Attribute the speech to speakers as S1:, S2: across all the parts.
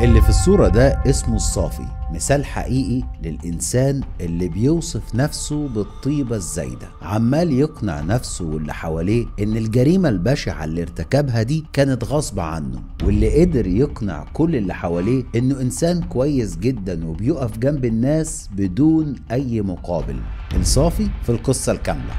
S1: اللي في الصورة ده اسمه الصافي مثال حقيقي للإنسان اللي بيوصف نفسه بالطيبة الزايدة عمال يقنع نفسه واللي حواليه إن الجريمة البشعة اللي ارتكبها دي كانت غصب عنه واللي قدر يقنع كل اللي حواليه إنه إنسان كويس جدا وبيقف جنب الناس بدون أي مقابل الصافي في القصة الكاملة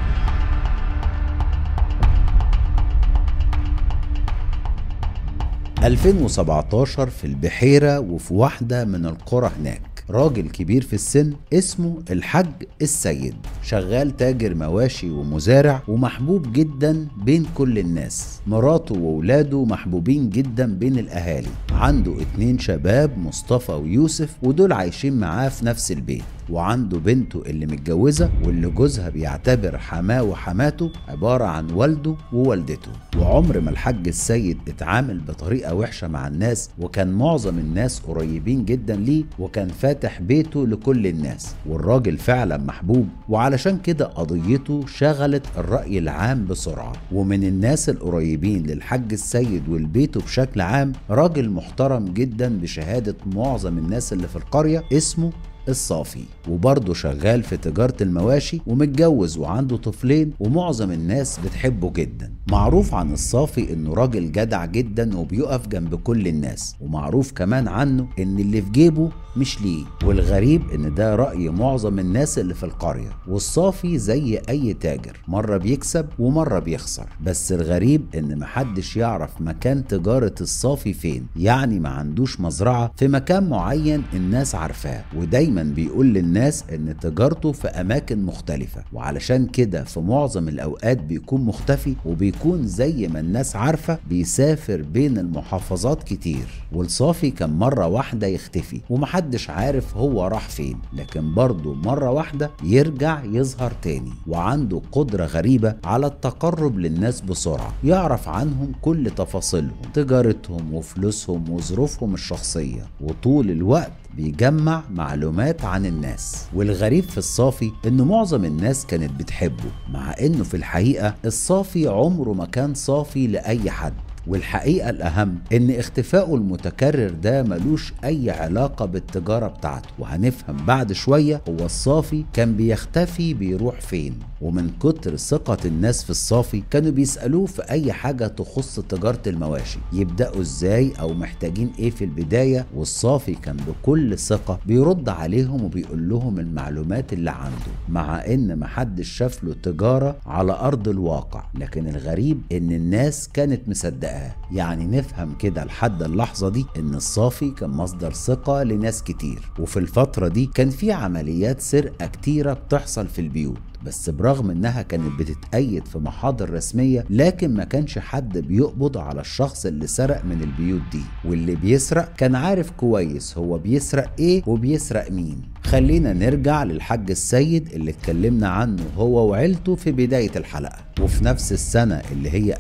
S1: ...2017 في البحيرة وفي واحدة من القرى هناك راجل كبير في السن اسمه الحاج السيد شغال تاجر مواشي ومزارع ومحبوب جدا بين كل الناس مراته وولاده محبوبين جدا بين الاهالي عنده اتنين شباب مصطفى ويوسف ودول عايشين معاه في نفس البيت وعنده بنته اللي متجوزة واللي جوزها بيعتبر حماه وحماته عبارة عن والده ووالدته وعمر ما الحاج السيد اتعامل بطريقة وحشة مع الناس وكان معظم الناس قريبين جدا ليه وكان فاتح بيته لكل الناس والراجل فعلا محبوب وعلشان كده قضيته شغلت الرأي العام بسرعة ومن الناس القريبين للحاج السيد والبيته بشكل عام راجل محترم جدا بشهادة معظم الناس اللي في القرية اسمه الصافي وبرضه شغال في تجارة المواشي ومتجوز وعنده طفلين ومعظم الناس بتحبه جدا معروف عن الصافي انه راجل جدع جدا وبيقف جنب كل الناس ومعروف كمان عنه ان اللي في جيبه مش ليه والغريب ان ده رأي معظم الناس اللي في القرية والصافي زي اي تاجر مرة بيكسب ومرة بيخسر بس الغريب ان محدش يعرف مكان تجارة الصافي فين يعني ما عندوش مزرعة في مكان معين الناس عارفاه ودايما دايما بيقول للناس ان تجارته في اماكن مختلفة وعلشان كده في معظم الاوقات بيكون مختفي وبيكون زي ما الناس عارفة بيسافر بين المحافظات كتير والصافي كان مرة واحدة يختفي ومحدش عارف هو راح فين لكن برضه مرة واحدة يرجع يظهر تاني وعنده قدرة غريبة على التقرب للناس بسرعة يعرف عنهم كل تفاصيلهم تجارتهم وفلوسهم وظروفهم الشخصية وطول الوقت بيجمع معلومات عن الناس والغريب في الصافي ان معظم الناس كانت بتحبه مع انه في الحقيقة الصافي عمره ما كان صافي لأي حد والحقيقة الأهم إن اختفائه المتكرر ده ملوش أي علاقة بالتجارة بتاعته وهنفهم بعد شوية هو الصافي كان بيختفي بيروح فين ومن كتر ثقة الناس في الصافي كانوا بيسألوه في أي حاجة تخص تجارة المواشي يبدأوا إزاي أو محتاجين إيه في البداية والصافي كان بكل ثقة بيرد عليهم وبيقول لهم المعلومات اللي عنده مع إن محدش شاف له تجارة على أرض الواقع لكن الغريب إن الناس كانت مصدقة يعني نفهم كده لحد اللحظة دي إن الصافي كان مصدر ثقة لناس كتير وفي الفترة دي كان في عمليات سرقة كتيرة بتحصل في البيوت بس برغم انها كانت بتتأيد في محاضر رسمية لكن ما كانش حد بيقبض على الشخص اللي سرق من البيوت دي واللي بيسرق كان عارف كويس هو بيسرق ايه وبيسرق مين خلينا نرجع للحاج السيد اللي اتكلمنا عنه هو وعيلته في بداية الحلقة وفي نفس السنة اللي هي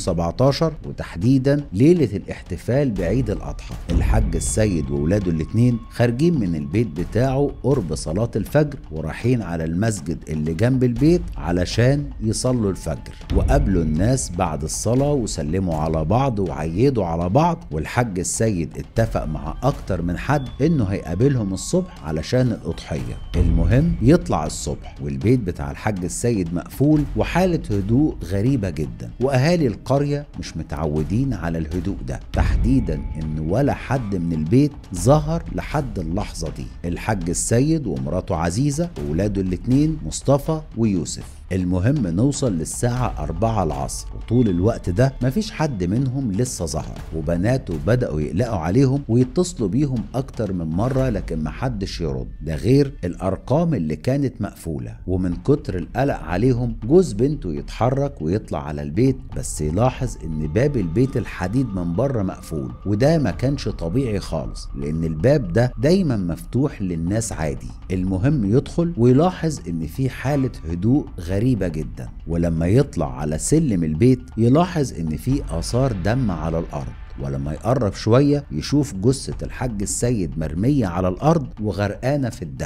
S1: 2017 وتحديدا ليلة الاحتفال بعيد الأضحى الحاج السيد وولاده الاتنين خارجين من البيت بتاعه قرب صلاة الفجر ورايحين على المسجد اللي جنب البيت علشان يصلوا الفجر وقابلوا الناس بعد الصلاة وسلموا على بعض وعيدوا على بعض والحاج السيد اتفق مع أكتر من حد إنه هيقابلهم الصبح علشان الأضحية المهم يطلع الصبح والبيت بتاع الحاج السيد مقفول وحالة هدوء غريبة جدا وأهالي القرية مش متعودين على الهدوء ده تحديدا إن ولا حد من البيت ظهر لحد اللحظة دي الحاج السيد ومراته عزيزة وولاده الاتنين مصطفى ويوسف المهم نوصل للساعة 4 العصر وطول الوقت ده مفيش حد منهم لسه ظهر وبناته بدأوا يقلقوا عليهم ويتصلوا بيهم أكتر من مرة لكن محدش يرد ده غير الأرقام اللي كانت مقفولة ومن كتر القلق عليهم جوز بنته يتحرك ويطلع على البيت بس يلاحظ إن باب البيت الحديد من بره مقفول وده ما كانش طبيعي خالص لأن الباب ده دايما مفتوح للناس عادي المهم يدخل ويلاحظ إن في حالة هدوء غريب غريبة جدا ولما يطلع على سلم البيت يلاحظ ان في اثار دم على الارض ولما يقرب شوية يشوف جثة الحاج السيد مرمية على الأرض وغرقانة في الدم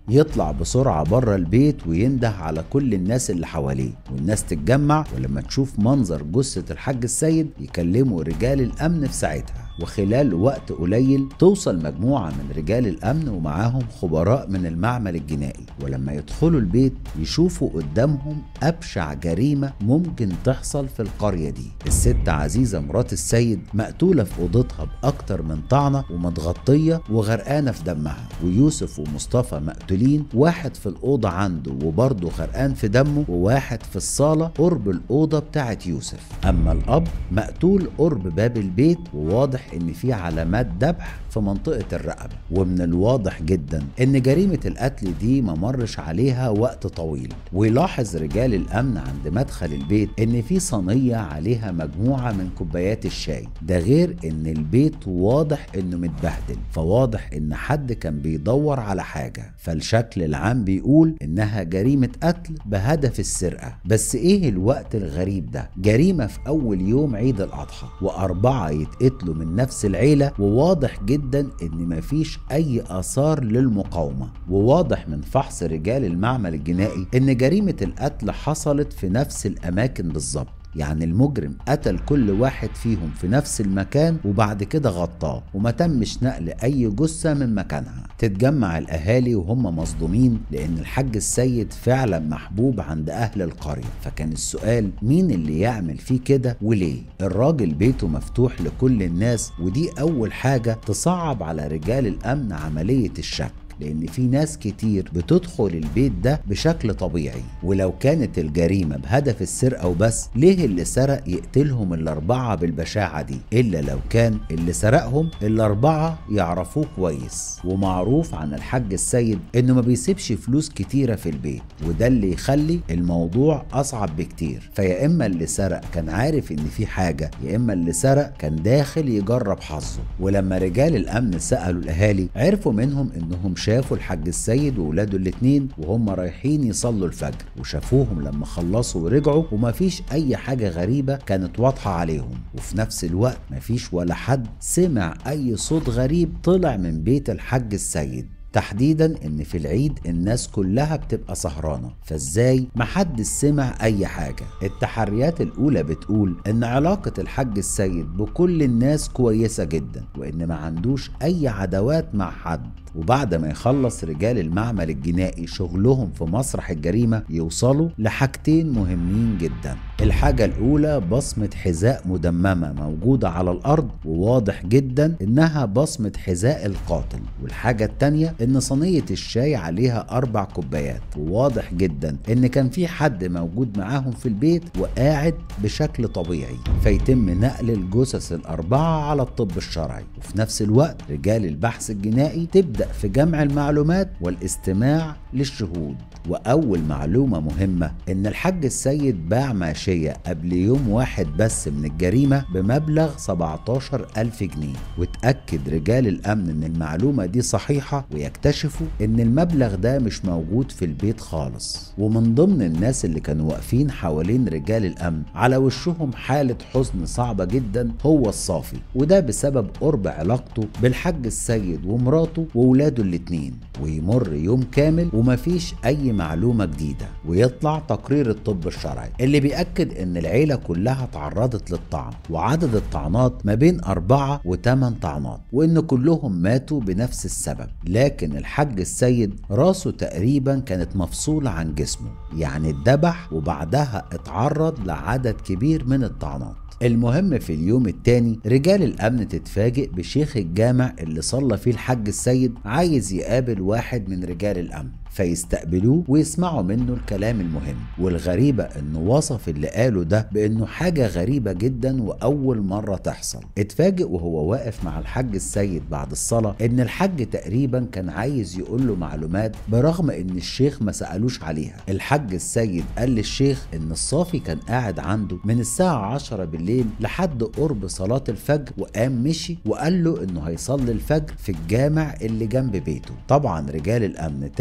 S1: يطلع بسرعة بره البيت وينده على كل الناس اللي حواليه والناس تتجمع ولما تشوف منظر جثة الحاج السيد يكلموا رجال الأمن في ساعتها وخلال وقت قليل توصل مجموعة من رجال الأمن ومعاهم خبراء من المعمل الجنائي ولما يدخلوا البيت يشوفوا قدامهم أبشع جريمة ممكن تحصل في القرية دي الست عزيزة مرات السيد مقتولة في أوضتها بأكتر من طعنة ومتغطية وغرقانة في دمها ويوسف ومصطفى مقتولين واحد في الأوضة عنده وبرضه غرقان في دمه وواحد في الصالة قرب الأوضة بتاعت يوسف أما الأب مقتول قرب باب البيت وواضح ان في علامات ذبح في منطقة الرقبة ومن الواضح جدا ان جريمة القتل دي ما مرش عليها وقت طويل ويلاحظ رجال الامن عند مدخل البيت ان في صينية عليها مجموعة من كوبايات الشاي ده غير ان البيت واضح انه متبهدل فواضح ان حد كان بيدور على حاجة فالشكل العام بيقول انها جريمة قتل بهدف السرقة بس ايه الوقت الغريب ده جريمة في اول يوم عيد الاضحى واربعة يتقتلوا من نفس العيلة وواضح جدا ان مفيش اي اثار للمقاومة وواضح من فحص رجال المعمل الجنائي ان جريمة القتل حصلت في نفس الاماكن بالظبط يعني المجرم قتل كل واحد فيهم في نفس المكان وبعد كده غطاه وما تمش نقل اي جثة من مكانها تتجمع الاهالي وهم مصدومين لان الحاج السيد فعلا محبوب عند اهل القرية فكان السؤال مين اللي يعمل فيه كده وليه الراجل بيته مفتوح لكل الناس ودي اول حاجة تصعب على رجال الامن عملية الشك لان في ناس كتير بتدخل البيت ده بشكل طبيعي ولو كانت الجريمه بهدف السرقه وبس ليه اللي سرق يقتلهم الاربعه بالبشاعه دي الا لو كان اللي سرقهم الاربعه يعرفوه كويس ومعروف عن الحاج السيد انه ما بيسيبش فلوس كتيره في البيت وده اللي يخلي الموضوع اصعب بكتير فيا اما اللي سرق كان عارف ان في حاجه يا اما اللي سرق كان داخل يجرب حظه ولما رجال الامن سالوا الاهالي عرفوا منهم انهم شافوا الحاج السيد وولاده الاتنين وهم رايحين يصلوا الفجر وشافوهم لما خلصوا ورجعوا ومفيش اي حاجة غريبة كانت واضحة عليهم وفي نفس الوقت مفيش ولا حد سمع اي صوت غريب طلع من بيت الحاج السيد تحديدا ان في العيد الناس كلها بتبقى سهرانة فازاي محدش سمع اي حاجة التحريات الاولى بتقول ان علاقة الحاج السيد بكل الناس كويسة جدا وان ما عندوش اي عداوات مع حد وبعد ما يخلص رجال المعمل الجنائي شغلهم في مسرح الجريمة يوصلوا لحاجتين مهمين جدا الحاجة الأولى بصمة حذاء مدممة موجودة على الأرض وواضح جدا إنها بصمة حذاء القاتل والحاجة التانية إن صينية الشاي عليها أربع كوبايات وواضح جدا إن كان في حد موجود معاهم في البيت وقاعد بشكل طبيعي فيتم نقل الجثث الأربعة على الطب الشرعي وفي نفس الوقت رجال البحث الجنائي تبدأ في جمع المعلومات والاستماع للشهود وأول معلومة مهمة إن الحاج السيد باع ماشية قبل يوم واحد بس من الجريمة بمبلغ 17 ألف جنيه وتأكد رجال الأمن إن المعلومة دي صحيحة ويكتشفوا إن المبلغ ده مش موجود في البيت خالص ومن ضمن الناس اللي كانوا واقفين حوالين رجال الأمن على وشهم حالة حزن صعبة جدا هو الصافي وده بسبب قرب علاقته بالحاج السيد ومراته وولاده الاتنين ويمر يوم كامل ومفيش أي معلومة جديدة ويطلع تقرير الطب الشرعي اللي بيأكد إن العيلة كلها تعرضت للطعن وعدد الطعنات ما بين أربعة وثمان طعنات وإن كلهم ماتوا بنفس السبب لكن الحاج السيد راسه تقريبا كانت مفصولة عن جسمه يعني اتذبح وبعدها اتعرض لعدد كبير من الطعنات المهم في اليوم التاني رجال الامن تتفاجئ بشيخ الجامع اللي صلى فيه الحاج السيد عايز يقابل واحد من رجال الامن فيستقبلوه ويسمعوا منه الكلام المهم والغريبة انه وصف اللي قاله ده بانه حاجة غريبة جدا واول مرة تحصل اتفاجئ وهو واقف مع الحاج السيد بعد الصلاة ان الحاج تقريبا كان عايز يقول له معلومات برغم ان الشيخ ما سألوش عليها الحاج السيد قال للشيخ ان الصافي كان قاعد عنده من الساعة 10 بالليل لحد قرب صلاة الفجر وقام مشي وقال له انه هيصلي الفجر في الجامع اللي جنب بيته طبعا رجال الامن تاخد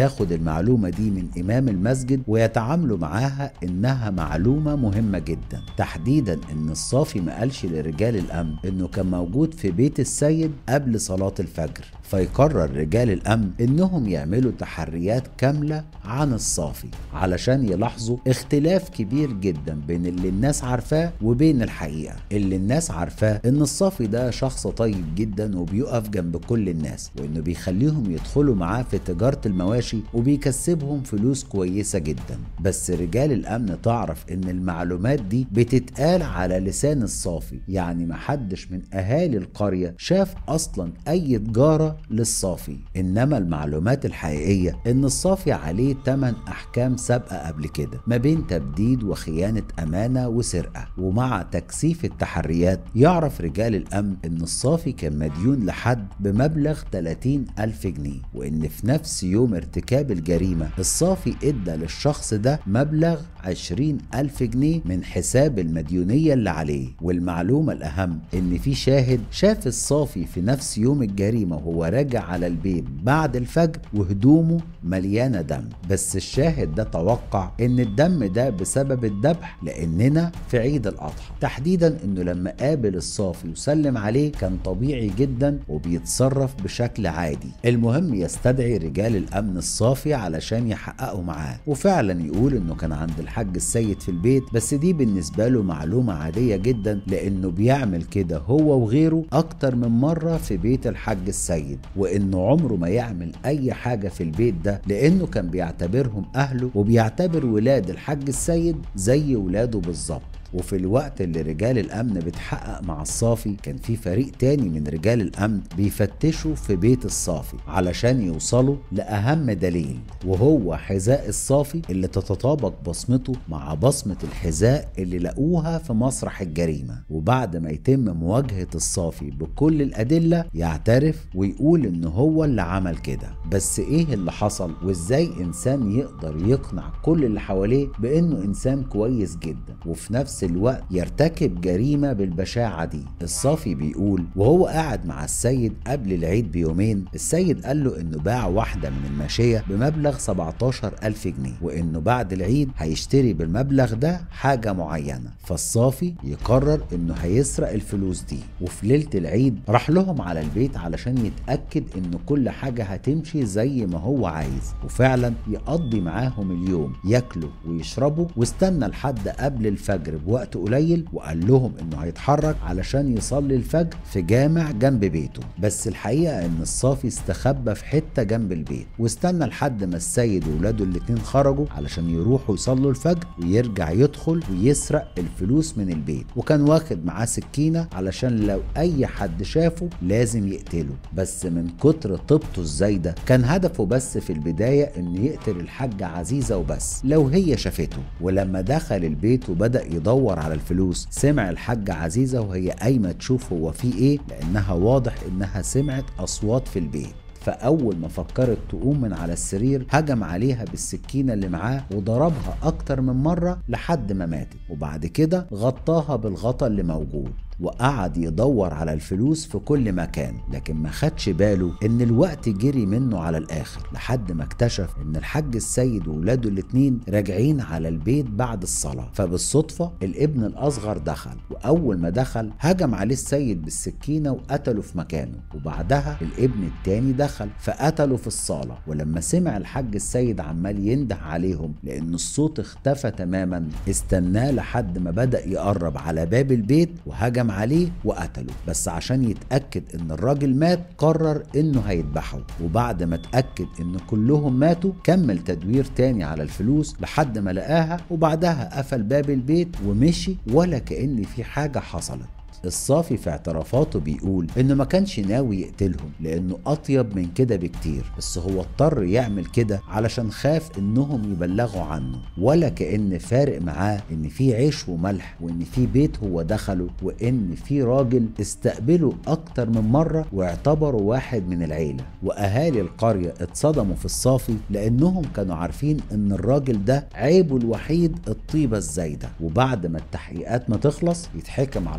S1: المعلومة دي من إمام المسجد ويتعاملوا معاها إنها معلومة مهمة جدا تحديدا إن الصافي ما قالش لرجال الأمن إنه كان موجود في بيت السيد قبل صلاة الفجر فيقرر رجال الأمن إنهم يعملوا تحريات كاملة عن الصافي علشان يلاحظوا اختلاف كبير جدا بين اللي الناس عارفاه وبين الحقيقة اللي الناس عارفاه إن الصافي ده شخص طيب جدا وبيقف جنب كل الناس وإنه بيخليهم يدخلوا معاه في تجارة المواشي وبيكسبهم فلوس كويسة جدا بس رجال الأمن تعرف إن المعلومات دي بتتقال على لسان الصافي يعني محدش من أهالي القرية شاف أصلا أي تجارة للصافي إنما المعلومات الحقيقية إن الصافي عليه 8 أحكام سابقة قبل كده ما بين تبديد وخيانة أمانة وسرقة ومع تكثيف التحريات يعرف رجال الأمن إن الصافي كان مديون لحد بمبلغ 30 ألف جنيه وإن في نفس يوم ارتكاب الجريمة الصافي إدى للشخص ده مبلغ 20 ألف جنيه من حساب المديونية اللي عليه والمعلومة الأهم إن في شاهد شاف الصافي في نفس يوم الجريمة وهو راجع على البيت بعد الفجر وهدومه مليانة دم بس الشاهد ده توقع إن الدم ده بسبب الذبح لأننا في عيد الأضحى تحديدا إنه لما قابل الصافي وسلم عليه كان طبيعي جدا وبيتصرف بشكل عادي المهم يستدعي رجال الأمن الصافي علشان يحققوا معاه وفعلا يقول إنه كان عند الحاج السيد في البيت بس دي بالنسبة له معلومة عادية جدا لأنه بيعمل كده هو وغيره أكتر من مرة في بيت الحاج السيد وإنه عمره ما يعمل أي حاجة في البيت ده لأنه كان بيعتبرهم أهله وبيعتبر ولاد الحاج السيد زي ولاده بالظبط وفي الوقت اللي رجال الامن بتحقق مع الصافي كان في فريق تاني من رجال الامن بيفتشوا في بيت الصافي علشان يوصلوا لاهم دليل وهو حذاء الصافي اللي تتطابق بصمته مع بصمة الحذاء اللي لقوها في مسرح الجريمة وبعد ما يتم مواجهة الصافي بكل الأدلة يعترف ويقول إن هو اللي عمل كده بس إيه اللي حصل وإزاي إنسان يقدر يقنع كل اللي حواليه بإنه إنسان كويس جدا وفي نفس الوقت يرتكب جريمة بالبشاعة دي الصافي بيقول وهو قاعد مع السيد قبل العيد بيومين السيد قال له إنه باع واحدة من الماشية بمبلغ 17 ألف جنيه وإنه بعد العيد هيشتري بالمبلغ ده حاجة معينة فالصافي يقرر إنه هيسرق الفلوس دي وفي ليلة العيد راح لهم على البيت علشان يتأكد إن كل حاجة هتمشي زي ما هو عايز وفعلا يقضي معاهم اليوم ياكلوا ويشربوا واستنى لحد قبل الفجر بوقت قليل وقال لهم إنه هيتحرك علشان يصلي الفجر في جامع جنب بيته بس الحقيقة إن الصافي استخبى في حتة جنب البيت واستنى لحد ما السيد وولاده الاتنين خرجوا علشان يروحوا يصلوا الفجر ويرجع يدخل ويسرق الفلوس من البيت وكان واخد معاه سكينة علشان لو أي حد شافه لازم يقتله بس من كتر طيبته الزايدة كان هدفه بس في البداية إنه يقتل الحاجة عزيزة وبس لو هي شافته ولما دخل البيت وبدأ يدور على الفلوس سمع الحاجة عزيزة وهي قايمة تشوف هو فيه إيه لأنها واضح إنها سمعت أصوات في البيت فأول ما فكرت تقوم من على السرير هجم عليها بالسكينة اللي معاه وضربها أكتر من مرة لحد ما ماتت وبعد كده غطاها بالغطا اللي موجود وقعد يدور على الفلوس في كل مكان لكن ما خدش باله ان الوقت جري منه على الاخر لحد ما اكتشف ان الحاج السيد وولاده الاتنين راجعين على البيت بعد الصلاة فبالصدفة الابن الاصغر دخل واول ما دخل هجم عليه السيد بالسكينة وقتله في مكانه وبعدها الابن التاني دخل فقتله في الصالة ولما سمع الحاج السيد عمال ينده عليهم لان الصوت اختفى تماما استناه لحد ما بدأ يقرب على باب البيت وهجم هجم عليه وقتله بس عشان يتأكد ان الراجل مات قرر انه هيذبحه وبعد ما اتأكد ان كلهم ماتوا كمل تدوير تاني على الفلوس لحد ما لقاها وبعدها قفل باب البيت ومشي ولا كأن في حاجة حصلت الصافي في اعترافاته بيقول انه ما كانش ناوي يقتلهم لانه اطيب من كده بكتير بس هو اضطر يعمل كده علشان خاف انهم يبلغوا عنه ولا كان فارق معاه ان في عيش وملح وان في بيت هو دخله وان في راجل استقبله اكتر من مره واعتبره واحد من العيله واهالي القريه اتصدموا في الصافي لانهم كانوا عارفين ان الراجل ده عيبه الوحيد الطيبه الزايده وبعد ما التحقيقات ما تخلص يتحكم على الصافي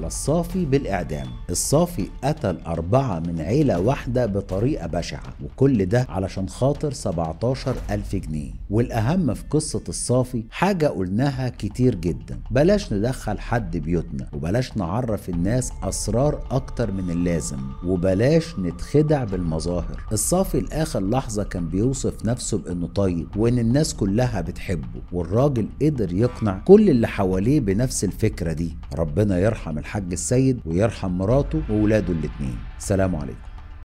S1: الصافي بالإعدام الصافي قتل أربعة من عيلة واحدة بطريقة بشعة وكل ده علشان خاطر 17 ألف جنيه والأهم في قصة الصافي حاجة قلناها كتير جدا بلاش ندخل حد بيوتنا وبلاش نعرف الناس أسرار أكتر من اللازم وبلاش نتخدع بالمظاهر الصافي لآخر لحظة كان بيوصف نفسه بأنه طيب وإن الناس كلها بتحبه والراجل قدر يقنع كل اللي حواليه بنفس الفكرة دي ربنا يرحم الحاج السيد ويرحم مراته وولاده الاتنين سلام عليكم